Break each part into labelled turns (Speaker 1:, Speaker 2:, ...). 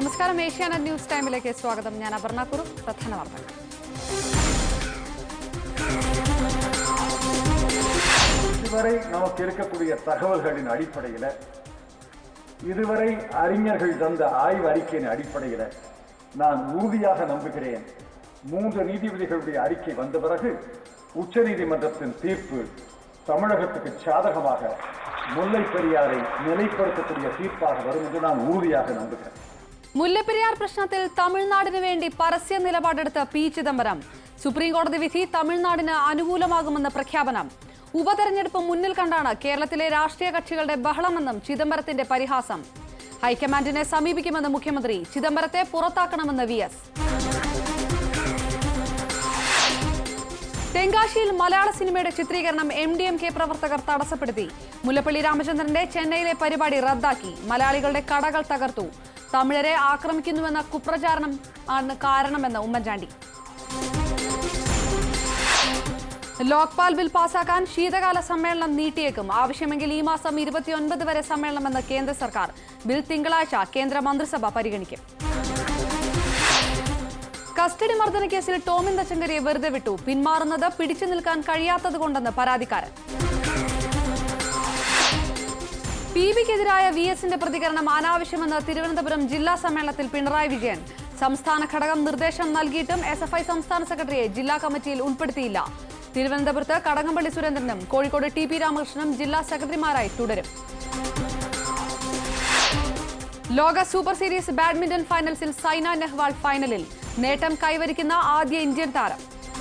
Speaker 1: നമസ്കാരം ഏഷ്യാനെറ്റ് ന്യൂസ് ടൈമിലേക്ക് സ്വാഗതം ഞാൻ അപർണ കുറും പ്രധാന വാർത്തകൾ
Speaker 2: இதுவரை நமக்கு இருக்கக்கூடிய தகவல்களின் அடிப்படையில் இதுவரை அறிஞர்கள் தந்த ஆய்வு அறிக்கையின் அடிப்படையில் நான் உறுதியாக நம்புகிறேன் மூன்று நீதிபதிகளுடைய அறிக்கை வந்த பிறகு உச்சநீதிமன்றத்தின் தீர்ப்பு தமிழகத்துக்கு சாதகமாக முல்லை பெரியாரை நிலைப்படுத்தக்கூடிய தீர்ப்பாக வரும் என்று நான் உறுதியாக நம்புகிறேன்
Speaker 1: മുല്ലപ്പെരിയാർ പ്രശ്നത്തിൽ തമിഴ്നാടിന് വേണ്ടി പരസ്യ നിലപാടെടുത്ത പി ചിദംബരം സുപ്രീം കോടതി വിധി തമിഴ്നാടിന് അനുകൂലമാകുമെന്ന പ്രഖ്യാപനം ഉപതെരഞ്ഞെടുപ്പ് മുന്നിൽ കണ്ടാണ് കേരളത്തിലെ രാഷ്ട്രീയ കക്ഷികളുടെ ബഹളമെന്നും ചിദംബരത്തിന്റെ പരിഹാസം ഹൈക്കമാൻഡിനെ സമീപിക്കുമെന്ന് മുഖ്യമന്ത്രി ചിദംബരത്തെ പുറത്താക്കണമെന്ന് വി എസ് തെങ്കാശിയിൽ മലയാള സിനിമയുടെ ചിത്രീകരണം എം ഡി എം കെ പ്രവർത്തകർ തടസ്സപ്പെടുത്തി മുല്ലപ്പള്ളി രാമചന്ദ്രന്റെ ചെന്നൈയിലെ പരിപാടി റദ്ദാക്കി മലയാളികളുടെ കടകൾ തകർത്തു തമിഴരെ ആക്രമിക്കുന്നുവെന്ന കുപ്രചാരണം ആണ് കാരണമെന്ന് ഉമ്മൻചാണ്ടി ലോക്പാൽ ബിൽ പാസാക്കാൻ ശീതകാല സമ്മേളനം നീട്ടിയേക്കും ആവശ്യമെങ്കിൽ ഈ മാസം ഇരുപത്തിയൊൻപത് വരെ സമ്മേളനമെന്ന് കേന്ദ്ര സർക്കാർ ബിൽ തിങ്കളാഴ്ച കേന്ദ്ര മന്ത്രിസഭ പരിഗണിക്കും കസ്റ്റഡി മർദ്ദന കേസിൽ ടോമിൻ തച്ചങ്കരിയെ വെറുതെ വിട്ടു പിന്മാറുന്നത് പിടിച്ചു നിൽക്കാൻ കഴിയാത്തതുകൊണ്ടെന്ന് പരാതിക്കാരൻ പി ബിക്കെതിരായ വി എസിന്റെ പ്രതികരണം അനാവശ്യമെന്ന് തിരുവനന്തപുരം ജില്ലാ സമ്മേളനത്തിൽ പിണറായി വിജയൻ സംസ്ഥാന ഘടകം നിർദ്ദേശം നൽകിയിട്ടും എസ് എഫ് ഐ സംസ്ഥാന സെക്രട്ടറിയെ ജില്ലാ കമ്മിറ്റിയിൽ ഉൾപ്പെടുത്തിയില്ല തിരുവനന്തപുരത്ത് കടകംപള്ളി സുരേന്ദ്രനും കോഴിക്കോട് ടി പി രാമകൃഷ്ണനും ജില്ലാ സെക്രട്ടറിമാരായി തുടരും ലോക സൂപ്പർ സീരീസ് ബാഡ്മിന്റൺ ഫൈനൽസിൽ സൈന നെഹ്വാൾ ഫൈനലിൽ നേട്ടം കൈവരിക്കുന്ന ആദ്യ ഇന്ത്യൻ താരം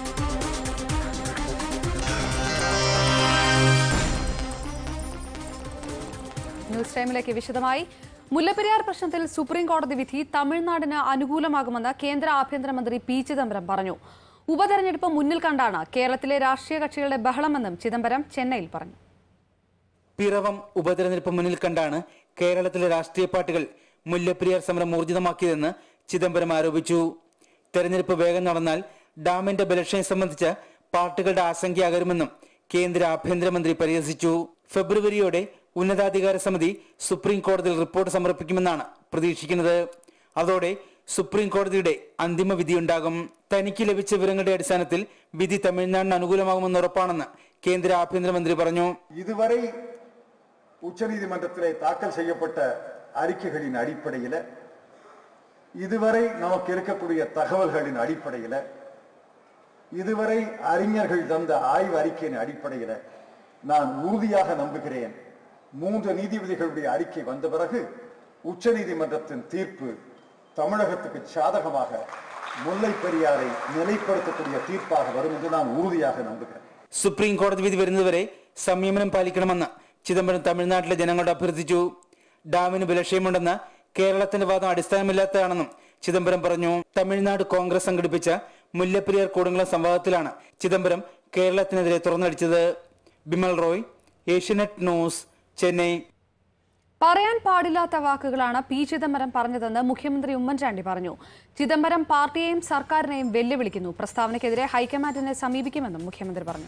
Speaker 1: ന്യൂസ് ടൈമിലേക്ക് വിശദമായി മുല്ലപ്പെരിയാർ പ്രശ്നത്തിൽ സുപ്രീം കോടതി വിധി തമിഴ്നാടിന് അനുകൂലമാകുമെന്ന് കേന്ദ്ര ആഭ്യന്തരമന്ത്രി പി ചിദംബരം പറഞ്ഞു ഉപതെരഞ്ഞെടുപ്പ് മുന്നിൽ കണ്ടാണ് കേരളത്തിലെ രാഷ്ട്രീയ കക്ഷികളുടെ ബഹളമെന്നും ചിദംബരം ചെന്നൈയിൽ പറഞ്ഞു
Speaker 3: പിറവം ഉപതെരഞ്ഞെടുപ്പ് മുന്നിൽ കണ്ടാണ് കേരളത്തിലെ രാഷ്ട്രീയ പാർട്ടികൾ മുല്ലപ്പെരിയാർ സമരം ഊർജിതമാക്കിയതെന്ന് ചിദംബരം ആരോപിച്ചു തെരഞ്ഞെടുപ്പ് വേഗം നടന്നാൽ ഡാമിന്റെ ബലക്ഷയം സംബന്ധിച്ച് പാർട്ടികളുടെ ആശങ്ക അകരുമെന്നും കേന്ദ്ര ആഭ്യന്തരമന്ത്രി പരിഹസിച്ചു ഫെബ്രുവരിയോടെ ഉന്നതാധികാര സമിതി സുപ്രീം കോടതിയിൽ റിപ്പോർട്ട് സമർപ്പിക്കുമെന്നാണ് പ്രതീക്ഷിക്കുന്നത് അതോടെ സുപ്രീം കോടതിയുടെ അന്തിമ വിധിയുണ്ടാകും തനിക്ക് ലഭിച്ച വിവരങ്ങളുടെ അടിസ്ഥാനത്തിൽ വിധി തമിഴ്നാടിന് അനുകൂലമാകുമെന്ന് ഉറപ്പാണെന്ന് കേന്ദ്ര ആഭ്യന്തരമന്ത്രി പറഞ്ഞു
Speaker 2: இதுவரை உச்சநீதிமன்றத்திலே தாக்கல் செய்யப்பட்ட அறிக்கைகளின் அடிப்படையில் இதுவரை நமக்கு இருக்கக்கூடிய தகவல்களின் அடிப்படையில் இதுவரை அறிஞர்கள் தந்த ஆய்வு அறிக்கையின் அடிப்படையில் நான் உறுதியாக நம்புகிறேன் மூன்று நீதிபதிகளுடைய அறிக்கை வந்த பிறகு உச்சநீதிமன்றத்தின் தீர்ப்பு தமிழகத்துக்கு சாதகமாக முல்லை பெரியாரை நிலைப்படுத்தக்கூடிய தீர்ப்பாக வரும் என்று நான் உறுதியாக நம்புகிறேன்
Speaker 3: സുപ്രീം കോടതി വിധി വരുന്നതുവരെ സംയമനം പാലിക്കണമെന്ന് ചിദംബരം തമിഴ്നാട്ടിലെ ജനങ്ങളോട് അഭ്യർത്ഥിച്ചു ഡാമിന് ബലക്ഷയമുണ്ടെന്ന് കേരളത്തിന്റെ വാദം അടിസ്ഥാനമില്ലാത്തതാണെന്നും ചിദംബരം പറഞ്ഞു തമിഴ്നാട് കോൺഗ്രസ് സംഘടിപ്പിച്ച മുല്ലപ്പെരിയാർ കൊടുങ്ങല്ലം സംവാദത്തിലാണ് ചിദംബരം കേരളത്തിനെതിരെ തുറന്നടിച്ചത് ബിമൽ റോയ് ഏഷ്യനെറ്റ് ന്യൂസ് ചെന്നൈ
Speaker 1: പറയാൻ പാടില്ലാത്ത വാക്കുകളാണ് പി ചിദംബരം പറഞ്ഞതെന്ന് മുഖ്യമന്ത്രി ഉമ്മൻചാണ്ടി പറഞ്ഞു ചിദംബരം പാർട്ടിയെയും സർക്കാരിനെയും വെല്ലുവിളിക്കുന്നു പ്രസ്താവനയ്ക്കെതിരെ ഹൈക്കമാൻഡിനെ സമീപിക്കുമെന്നും മുഖ്യമന്ത്രി പറഞ്ഞു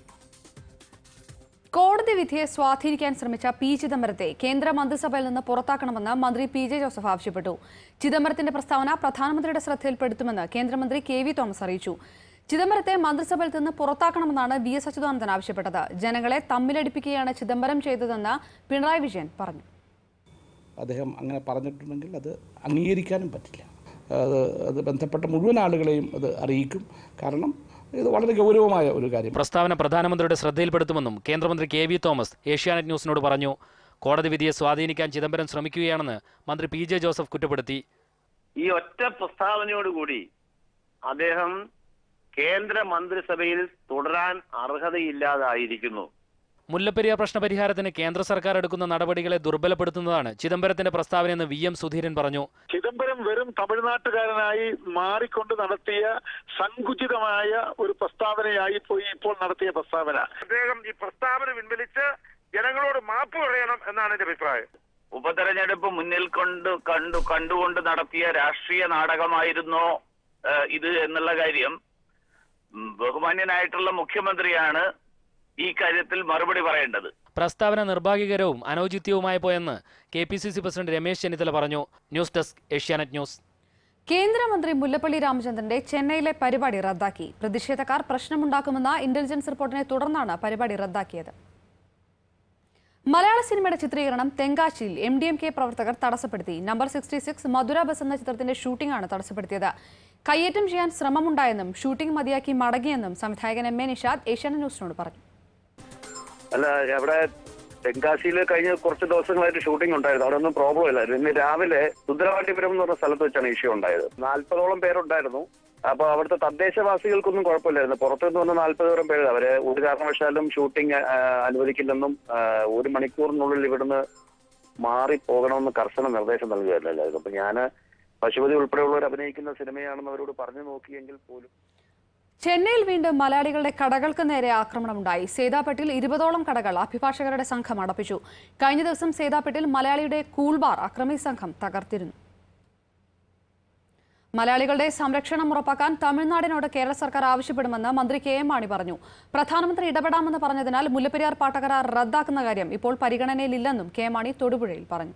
Speaker 1: കോടതി വിധിയെ സ്വാധീനിക്കാൻ ശ്രമിച്ച പി ചിദംബരത്തെ കേന്ദ്ര മന്ത്രിസഭയിൽ നിന്ന് പുറത്താക്കണമെന്ന് മന്ത്രി പി ജെ ജോസഫ് ആവശ്യപ്പെട്ടു ചിദംബരത്തിന്റെ പ്രസ്താവന പ്രധാനമന്ത്രിയുടെ ശ്രദ്ധയിൽപ്പെടുത്തുമെന്ന് കേന്ദ്രമന്ത്രി കെ വി തോമസ് അറിയിച്ചു ചിദംബരത്തെ മന്ത്രിസഭയിൽ നിന്ന് പുറത്താക്കണമെന്നാണ് വി എസ് അച്യുതാനന്ദൻ ആവശ്യപ്പെട്ടത് ജനങ്ങളെ തമ്മിലടിപ്പിക്കുകയാണ് ചിദംബരം ചെയ്തതെന്ന് പിണറായി വിജയൻ പറഞ്ഞു
Speaker 4: അദ്ദേഹം അങ്ങനെ പറഞ്ഞിട്ടുണ്ടെങ്കിൽ അത് അംഗീകരിക്കാനും പറ്റില്ല അത് അത് ബന്ധപ്പെട്ട മുഴുവൻ ആളുകളെയും അത് അറിയിക്കും കാരണം ഇത് വളരെ ഗൗരവമായ ഒരു കാര്യം
Speaker 5: പ്രസ്താവന പ്രധാനമന്ത്രിയുടെ ശ്രദ്ധയിൽപ്പെടുത്തുമെന്നും കേന്ദ്രമന്ത്രി കെ വി തോമസ് ഏഷ്യാനെറ്റ് ന്യൂസിനോട് പറഞ്ഞു കോടതി വിധിയെ സ്വാധീനിക്കാൻ ചിദംബരം ശ്രമിക്കുകയാണെന്ന് മന്ത്രി പി ജെ ജോസഫ് കുറ്റപ്പെടുത്തി
Speaker 6: ഈ ഒറ്റ പ്രസ്താവനയോടുകൂടി അദ്ദേഹം കേന്ദ്ര മന്ത്രിസഭയിൽ തുടരാൻ അർഹതയില്ലാതായിരിക്കുന്നു
Speaker 5: മുല്ലപ്പെരിയാർ പ്രശ്നപരിഹാരത്തിന് കേന്ദ്ര സർക്കാർ എടുക്കുന്ന നടപടികളെ ദുർബലപ്പെടുത്തുന്നതാണ് ചിദംബരത്തിന്റെ പ്രസ്താവനയെന്ന് വി എം സുധീരൻ പറഞ്ഞു
Speaker 7: ചിദംബരം വെറും തമിഴ്നാട്ടുകാരനായി മാറിക്കൊണ്ട് നടത്തിയ സങ്കുചിതമായ ഒരു പ്രസ്താവനയായി പോയി ഇപ്പോൾ നടത്തിയ പ്രസ്താവന അദ്ദേഹം ഈ പ്രസ്താവന പിൻവലിച്ച് ജനങ്ങളോട് മാപ്പ് പറയണം എന്നാണ് എന്റെ അഭിപ്രായം
Speaker 6: ഉപതെരഞ്ഞെടുപ്പ് മുന്നിൽ കൊണ്ട് കണ്ടു കണ്ടുകൊണ്ട് നടത്തിയ രാഷ്ട്രീയ നാടകമായിരുന്നോ ഏഹ്, ഇത് എന്നുള്ള കാര്യം ഉം, ബഹുമാന്യനായിട്ടുള്ള മുഖ്യമന്ത്രിയാണ് ഈ കാര്യത്തിൽ മറുപടി പറയേണ്ടത്
Speaker 5: പ്രസ്താവന നിർഭാഗ്യകരവും അനൌചിത്യവുമായി പോയെന്ന് K P C C president Ramesh Chennithala പറഞ്ഞു ന്യൂസ് ഡെസ്ക് ഏഷ്യാനെറ്റ് ന്യൂസ്
Speaker 1: കേന്ദ്രമന്ത്രി മുല്ലപ്പള്ളി രാമചന്ദ്രന്റെ ചെന്നൈയിലെ പരിപാടി റദ്ദാക്കി പ്രതിഷേധക്കാർ പ്രശ്നമുണ്ടാക്കുമെന്ന ഇന്റലിജൻസ് റിപ്പോർട്ടിനെ തുടർന്നാണ് പരിപാടി റദ്ദാക്കിയത് മലയാള സിനിമയുടെ ചിത്രീകരണം തെങ്കാശിയിൽ എം ഡി എം കെ പ്രവർത്തകർ തടസ്സപ്പെടുത്തി number sixty six Madhura bus എന്ന ചിത്രത്തിന്റെ ഷൂട്ടിംഗാണ് തടസ്സപ്പെടുത്തിയത് കയ്യേറ്റം ചെയ്യാൻ ശ്രമമുണ്ടായെന്നും ഷൂട്ടിംഗ് മതിയാക്കി മടങ്ങിയെന്നും സംവിധായകൻ എം എ നിഷാദ് ഏഷ്യാനെറ്റ് ന്യൂസിനോട് പറഞ്ഞു
Speaker 8: അല്ല അവിടെ തെങ്കാശിയിൽ കഴിഞ്ഞ കുറച്ച് ദിവസങ്ങളായിട്ട് ഷൂട്ടിംഗ് ഉണ്ടായിരുന്നു അവിടെ ഒന്നും പ്രോബ്ലം ഇല്ലായിരുന്നു ഇന്ന് രാവിലെ രുദ്രവാട്ടിപുരം എന്ന് പറഞ്ഞ സ്ഥലത്ത് വെച്ചാണ് ഇഷ്യൂ ഉണ്ടായത് നാൽപ്പതോളം പേരുണ്ടായിരുന്നു അപ്പൊ അവിടുത്തെ തദ്ദേശവാസികൾക്കൊന്നും കുഴപ്പമില്ലായിരുന്നു പുറത്തുനിന്ന് വന്ന നാൽപ്പതോളം പേര് അവര് ഒരു കാരണവശാലും ഷൂട്ടിംഗ് അനുവദിക്കില്ലെന്നും ആ, ഒരു മണിക്കൂറിനുള്ളിൽ ഇവിടുന്ന് മാറി പോകണമെന്ന് കർശന നിർദ്ദേശം നൽകുകയല്ലായിരുന്നു അപ്പൊ ഞാന് പശുപതി ഉൾപ്പെടെയുള്ളവർ അഭിനയിക്കുന്ന സിനിമയാണെന്ന് അവരോട് പറഞ്ഞു നോക്കിയെങ്കിൽ പോലും
Speaker 1: ചെന്നൈയിൽ വീണ്ടും മലയാളികളുടെ കടകൾക്ക് നേരെ ആക്രമണമുണ്ടായി സേതാപ്പെട്ടിൽ ഇരുപതോളം കടകൾ അഭിഭാഷകരുടെ സംഘം അടപ്പിച്ചു കഴിഞ്ഞ ദിവസം സേതാപ്പെട്ടിൽ മലയാളിയുടെ കൂൾബാർ അക്രമി സംഘം തകർത്തിരുന്നു മലയാളികളുടെ സംരക്ഷണം ഉറപ്പാക്കാൻ തമിഴ്നാടിനോട് കേരള സർക്കാർ ആവശ്യപ്പെടുമെന്ന് മന്ത്രി കെ എം മാണി പറഞ്ഞു പ്രധാനമന്ത്രി ഇടപെടാമെന്ന് പറഞ്ഞതിനാൽ മുല്ലപ്പെരിയാർ പാട്ടകരാർ റദ്ദാക്കുന്ന കാര്യം ഇപ്പോൾ പരിഗണനയിലില്ലെന്നും കെ എം മാണി തൊടുപുഴയിൽ പറഞ്ഞു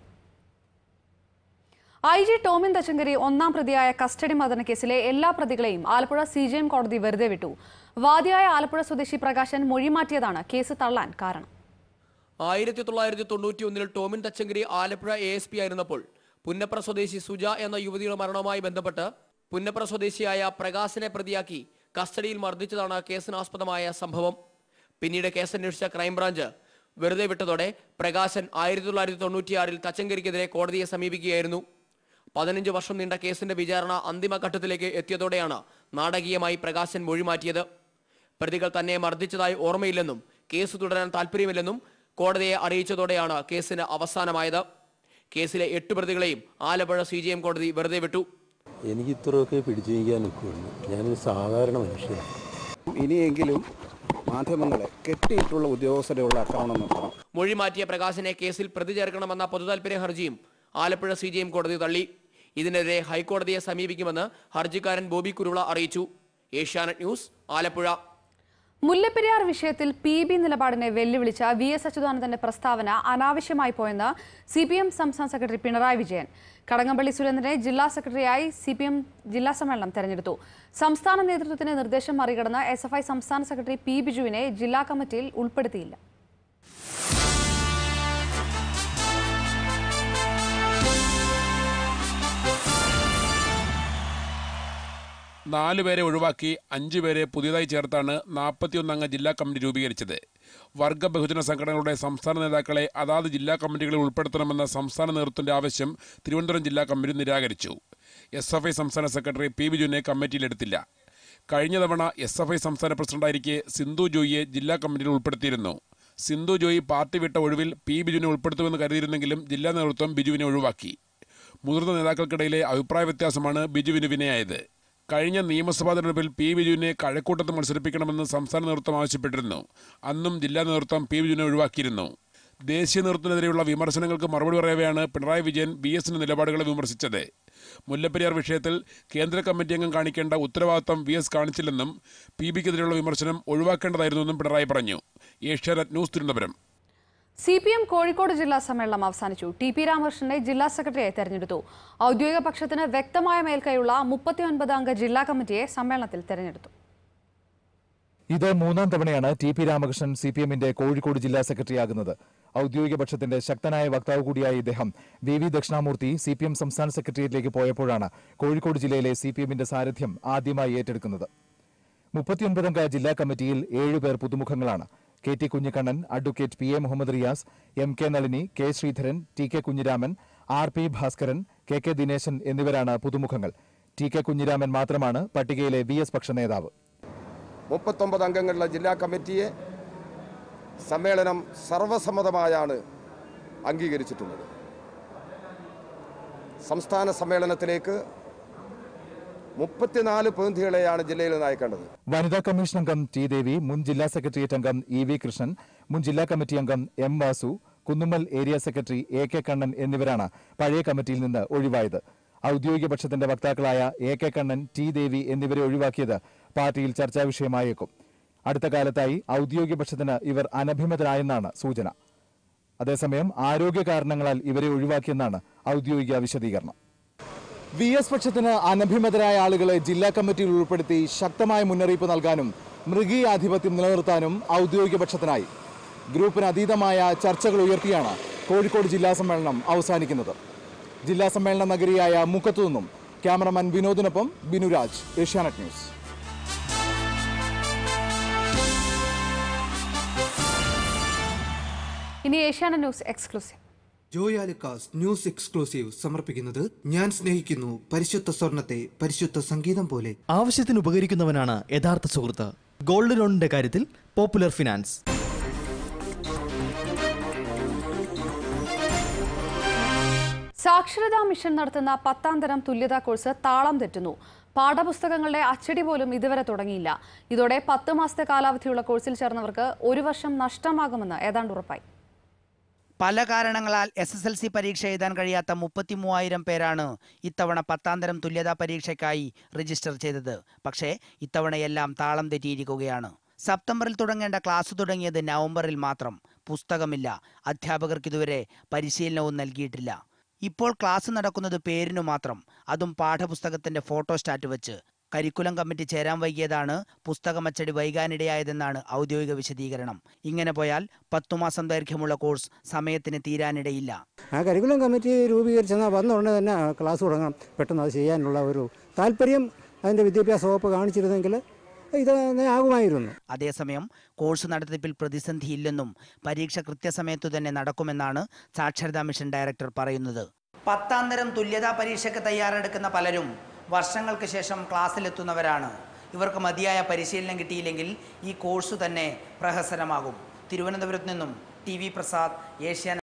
Speaker 1: ഐ ജി ടോമിൻ തച്ചങ്കരി ഒന്നാം പ്രതിയായ കസ്റ്റഡി മർദ്ദന കേസിലെ എല്ലാ പ്രതികളെയും ആലപ്പുഴ സി ജെ എം കോടതി വെറുതെ വിട്ടു വാദിയായ ആലപ്പുഴ സ്വദേശി പ്രകാശൻ മൊഴിമാറ്റിയതാണ് കേസ് തള്ളാൻ കാരണം
Speaker 9: ആയിരത്തി തൊള്ളായിരത്തി തൊണ്ണൂറ്റി ഒന്നിൽ Tomin Thachankary Alappuzha A S P ആയിരുന്നപ്പോൾ പുന്നപ്ര സ്വദേശി സുജ എന്ന യുവതിയുടെ മരണവുമായി ബന്ധപ്പെട്ട് പുന്നപ്ര സ്വദേശിയായ പ്രകാശിനെ പ്രതിയാക്കി കസ്റ്റഡിയിൽ മർദ്ദിച്ചതാണ് കേസിനാസ്പദമായ സംഭവം പിന്നീട് കേസന്വേഷിച്ച ക്രൈംബ്രാഞ്ച് വെറുതെ വിട്ടതോടെ പ്രകാശൻ ആയിരത്തി തൊള്ളായിരത്തി തൊണ്ണൂറ്റിയാറിൽ തച്ചങ്കരിക്കെതിരെ കോടതിയെ സമീപിക്കുകയായിരുന്നു പതിനഞ്ച് വർഷം നീണ്ട കേസിന്റെ വിചാരണ അന്തിമഘട്ടത്തിലേക്ക് എത്തിയതോടെയാണ് നാടകീയമായി പ്രകാശൻ മൊഴിമാറ്റിയത് പ്രതികൾ തന്നെ മർദ്ദിച്ചതായി ഓർമ്മയില്ലെന്നും കേസ് തുടരാൻ താല്പര്യമില്ലെന്നും കോടതിയെ അറിയിച്ചതോടെയാണ് കേസിന് അവസാനമായത് കേസിലെ എട്ട് പ്രതികളെയും ആലപ്പുഴ സി ജി എം കോടതി വെറുതെ വിട്ടു
Speaker 10: എനിക്ക് ഇത്രയൊക്കെ പിടിച്ചു നീക്കാൻ നിൽക്കുകയുള്ളൂ ഞാനൊരു സാധാരണ മനുഷ്യനാണ്
Speaker 11: ഇനിയെങ്കിലും മാധ്യമങ്ങളെ കെട്ടിയിട്ടുള്ള ഉദ്യോഗസ്ഥരുള്ള അക്കൗണ്ട് നോക്കണം
Speaker 9: മൊഴി മാറ്റിയ പ്രകാശിനെ കേസിൽ പ്രതി ചേർക്കണമെന്ന പൊതുതാൽപര്യ ഹർജിയും ആലപ്പുഴ സി ജി എം കോടതി തള്ളി ഇതിനെതിരെ ഹൈക്കോടതിയെ സമീപിക്കുമെന്ന് ഹർജിക്കാരൻ ബോബി കുരുള അറിയിച്ചു ഏഷ്യാനെറ്റ് ന്യൂസ് ആലപ്പുഴ
Speaker 1: മുല്ലപ്പെരിയാർ വിഷയത്തിൽ പി ബി നിലപാടിനെ വെല്ലുവിളിച്ച വി എസ് അച്യുതാനന്ദന്റെ പ്രസ്താവന അനാവശ്യമായി പോയെന്ന് സി പി എം സംസ്ഥാന സെക്രട്ടറി പിണറായി വിജയൻ കടകംപള്ളി സുരേന്ദ്രനെ ജില്ലാ സെക്രട്ടറിയായി സി പി എം ജില്ലാ സമ്മേളനം തെരഞ്ഞെടുത്തു സംസ്ഥാന നേതൃത്വത്തിന്റെ നിർദ്ദേശം മറികടന്ന് എസ് എഫ് ഐ സംസ്ഥാന സെക്രട്ടറി പി ബിജുവിനെ ജില്ലാ കമ്മിറ്റിയിൽ ഉൾപ്പെടുത്തിയില്ല
Speaker 12: നാല് പേരെ ഒഴിവാക്കി അഞ്ചു പേരെ പുതിയതായി ചേർത്താണ് നാൽപ്പത്തിയൊന്നംഗ ജില്ലാ കമ്മിറ്റി രൂപീകരിച്ചത് വർഗ ബഹുജന സംഘടനകളുടെ സംസ്ഥാന നേതാക്കളെ അതാത് ജില്ലാ കമ്മിറ്റികളിൽ ഉൾപ്പെടുത്തണമെന്ന സംസ്ഥാന നേതൃത്വത്തിന്റെ ആവശ്യം തിരുവനന്തപുരം ജില്ലാ കമ്മിറ്റി നിരാകരിച്ചു എസ് എഫ് ഐ സംസ്ഥാന സെക്രട്ടറി പി വിജുവിനെ കമ്മിറ്റിയിലെടുത്തില്ല കഴിഞ്ഞ തവണ എസ് എഫ് ഐ സംസ്ഥാന പ്രസിഡന്റായിരിക്കെ സിന്ധു ജോയിയെ ജില്ലാ കമ്മിറ്റിയിൽ ഉൾപ്പെടുത്തിയിരുന്നു സിന്ധു ജോയി പാർട്ടി വിട്ട ഒഴിവിൽ പി ബിജുവിനെ ഉൾപ്പെടുത്തുമെന്ന് കരുതിയിരുന്നെങ്കിലും ജില്ലാ നേതൃത്വം ബിജുവിനെ ഒഴിവാക്കി മുതിർന്ന നേതാക്കൾക്കിടയിലെ അഭിപ്രായ വ്യത്യാസമാണ് ബിജുവിന് വിനയായത് കഴിഞ്ഞ നിയമസഭാ തെരഞ്ഞെടുപ്പിൽ പി ബിജുവിനെ കഴക്കൂട്ടത്ത് മത്സരിപ്പിക്കണമെന്ന് സംസ്ഥാന നേതൃത്വം ആവശ്യപ്പെട്ടിരുന്നു അന്നും ജില്ലാ നേതൃത്വം പി ബിജുവിനെ ഒഴിവാക്കിയിരുന്നു ദേശീയ നേതൃത്വത്തിനെതിരെയുള്ള വിമർശനങ്ങൾക്ക് മറുപടി പറയവെയാണ് പിണറായി വിജയൻ ബി എസിന്റെ നിലപാടുകളെ വിമർശിച്ചത് മുല്ലപ്പെരിയാർ വിഷയത്തിൽ കേന്ദ്ര കമ്മിറ്റി അംഗം കാണിക്കേണ്ട ഉത്തരവാദിത്തം വി എസ് കാണിച്ചില്ലെന്നും പി ബിക്കെതിരെയുള്ള വിമർശനം ഒഴിവാക്കേണ്ടതായിരുന്നുവെന്നും പിണറായി പറഞ്ഞു Asianet news Thiruvananthapuram
Speaker 1: C P M Kozhikode ജില്ലാ സമ്മേളനം അവസാനിച്ചു ടി പി രാമകൃഷ്ണനെ ജില്ലാ സെക്രട്ടറിയായി തെരഞ്ഞെടുത്തു ഔദ്യോഗിക പക്ഷത്തിന് വ്യക്തമായ മേൽക്കൈയുള്ള മുപ്പത്തിയൊൻപത് അംഗ ജില്ലാ കമ്മിറ്റിയെ സമ്മേളനത്തിൽ തെരഞ്ഞെടുത്തു
Speaker 13: ഇത് മൂന്നാം തവണയാണ് T P Ramakrishnan C P എമ്മിന്റെ കോഴിക്കോട് ജില്ലാ സെക്രട്ടറിയാകുന്നത് ഔദ്യോഗിക പക്ഷത്തിന്റെ ശക്തനായ വക്താവ് കൂടിയായ ഇദ്ദേഹം V V Dakshinamoorthy C P M സംസ്ഥാന സെക്രട്ടേറിയറ്റിലേക്ക് പോയപ്പോഴാണ് കോഴിക്കോട് ജില്ലയിലെ സി പി എമ്മിന്റെ സാരഥ്യം ആദ്യമായി ഏറ്റെടുക്കുന്നത് മുപ്പത്തിയൊൻപതംഗ ജില്ലാ കമ്മിറ്റിയിൽ ഏഴുപേർ പുതുമുഖങ്ങളാണ് K T Kunhikannan advocate P A Muhammad Riyas M K Nalini K Sreedharan T K Kunhiraman R P Bhaskaran K K Dineshan എന്നിവരാണ് പുതുമുഖങ്ങൾ ടി കെ കുഞ്ഞിരാമൻ മാത്രമാണ് പട്ടികയിലെ വി എസ് പക്ഷ നേതാവ്
Speaker 11: മുപ്പത്തൊമ്പത് അംഗങ്ങളുള്ള ജില്ലാ കമ്മിറ്റിയെ സമ്മേളനം സർവസമ്മതമായാണ് അംഗീകരിച്ചിട്ടുള്ളത് സംസ്ഥാന സമ്മേളനത്തിലേക്ക് മുപ്പത്തിനാല് പ്രതിനിധികളെയാണ് ജില്ലയിൽ നിന്ന് അയക്കേണ്ടത്
Speaker 13: വനിതാ കമ്മീഷൻ അംഗം ടി ദേവി മുൻ ജില്ലാ സെക്രട്ടേറിയറ്റ് അംഗം ഇ വി കൃഷ്ണൻ മുൻ ജില്ലാ കമ്മിറ്റി അംഗം M Vasu Kunnummal area secretary A K Kannan എന്നിവരാണ് പഴയ കമ്മിറ്റിയിൽ നിന്ന് ഒഴിവായത് ഔദ്യോഗിക പക്ഷത്തിന്റെ വക്താക്കളായ A K Kannan T Devi എന്നിവരെ ഒഴിവാക്കിയത് പാർട്ടിയിൽ ചർച്ചാ വിഷയമായേക്കും അടുത്ത കാലത്തായി ഔദ്യോഗിക പക്ഷത്തിന് ഇവർ അനഭിമതരായെന്നാണ് സൂചന അതേസമയം ആരോഗ്യ കാരണങ്ങളാൽ ഇവരെ ഒഴിവാക്കിയെന്നാണ് ഔദ്യോഗിക വിശദീകരണം വി എസ് പക്ഷത്തിന് അനഭിമതരായ ആളുകളെ ജില്ലാ കമ്മിറ്റിയിൽ ഉൾപ്പെടുത്തി ശക്തമായ മുന്നറിയിപ്പ് നൽകാനും മൃഗീയ ആധിപത്യം നിലനിർത്താനും ഔദ്യോഗിക പക്ഷത്തിനായി ഗ്രൂപ്പിന് അതീതമായ ചർച്ചകൾ ഉയർത്തിയാണ് കോഴിക്കോട് ജില്ലാ സമ്മേളനം അവസാനിക്കുന്നത് ജില്ലാ സമ്മേളന നഗരിയായ മുക്കത്തു നിന്നും ക്യാമറമാൻ വിനോദിനൊപ്പം ബിനുരാജ് ഏഷ്യാനെറ്റ് ന്യൂസ്
Speaker 1: ഇനി Asianet news exclusive
Speaker 14: Joyalukkas news exclusive സമർപ്പിക്കുന്നത് ഞാൻ സ്നേഹിക്കുന്നു പരിശുദ്ധ സ്വർണത്തെ പരിശുദ്ധ സംഗീതം പോലെ
Speaker 15: ആവശ്യത്തിന് ഉപകരിക്കുന്നവനാണ് യഥാർത്ഥ സുഹൃത്ത് ഗോൾഡ് ലോണിന്റെ കാര്യത്തിൽ പോപ്പുലർ ഫിനാൻസ്
Speaker 1: സാക്ഷരതാ മിഷൻ നടത്തുന്ന പത്താം തരം തുല്യതാ കോഴ്സ് താളം തെറ്റുന്നു പാഠപുസ്തകങ്ങളുടെ അച്ചടി പോലും ഇതുവരെ തുടങ്ങിയില്ല ഇതോടെ പത്ത് മാസത്തെ കാലാവധിയുള്ള കോഴ്സിൽ ചേർന്നവർക്ക് ഒരു വർഷം നഷ്ടമാകുമെന്ന് ഏതാണ്ട് ഉറപ്പായി
Speaker 16: പല കാരണങ്ങളാൽ എസ് എസ് എൽ സി പരീക്ഷ എഴുതാൻ കഴിയാത്ത മുപ്പത്തി മൂവായിരം പേരാണ് ഇത്തവണ പത്താം തരം തുല്യതാ പരീക്ഷയ്ക്കായി രജിസ്റ്റർ ചെയ്തത് പക്ഷേ ഇത്തവണയെല്ലാം താളം തെറ്റിയിരിക്കുകയാണ് സെപ്റ്റംബറിൽ തുടങ്ങേണ്ട ക്ലാസ് തുടങ്ങിയത് നവംബറിൽ മാത്രം പുസ്തകമില്ല അധ്യാപകർക്ക് ഇതുവരെ പരിശീലനവും നൽകിയിട്ടില്ല ഇപ്പോൾ ക്ലാസ് നടക്കുന്നത് പേരിനു മാത്രം അതും പാഠപുസ്തകത്തിന്റെ ഫോട്ടോസ്റ്റാറ്റ് വെച്ച് കരിക്കുലം കമ്മിറ്റി ചേരാൻ വൈകിയതാണ് പുസ്തകമച്ചടി വൈകാനിടയായതെന്നാണ് ഔദ്യോഗിക വിശദീകരണം ഇങ്ങനെ പോയാൽ പത്തു മാസം ദൈർഘ്യമുള്ള കോഴ്സ് സമയത്തിന് തീരാനിടയില്ല
Speaker 17: ആ കരിക്കുലം കമ്മിറ്റി രൂപീകരിച്ചെന്നാൽ വന്ന ഉടനെ തന്നെ ക്ലാസ് തുടങ്ങണം പെട്ടെന്ന് അത് ചെയ്യാനുള്ള ഒരു താല്പര്യം അതിൻ്റെ വിദ്യാഭ്യാസ വകുപ്പ് കാണിച്ചിരുന്നെങ്കിൽ ഇത് ആകുമായിരുന്നു
Speaker 16: അതേസമയം കോഴ്സ് നടത്തിപ്പിൽ പ്രതിസന്ധിയില്ലെന്നും പരീക്ഷ കൃത്യസമയത്തു തന്നെ നടക്കുമെന്നാണ് സാക്ഷരതാ മിഷൻ ഡയറക്ടർ പറയുന്നത് പത്താം തരം തുല്യതാ പരീക്ഷയ്ക്ക് തയ്യാറെടുക്കുന്ന പലരും വർഷങ്ങൾക്ക് ശേഷം ക്ലാസ്സിലെത്തുന്നവരാണ് ഇവർക്ക് മതിയായ പരിശീലനം കിട്ടിയില്ലെങ്കിൽ ഈ കോഴ്സ് തന്നെ പ്രഹസനമാകും തിരുവനന്തപുരത്ത് നിന്നും ടി വി പ്രസാദ് ഏഷ്യാനെറ്റ്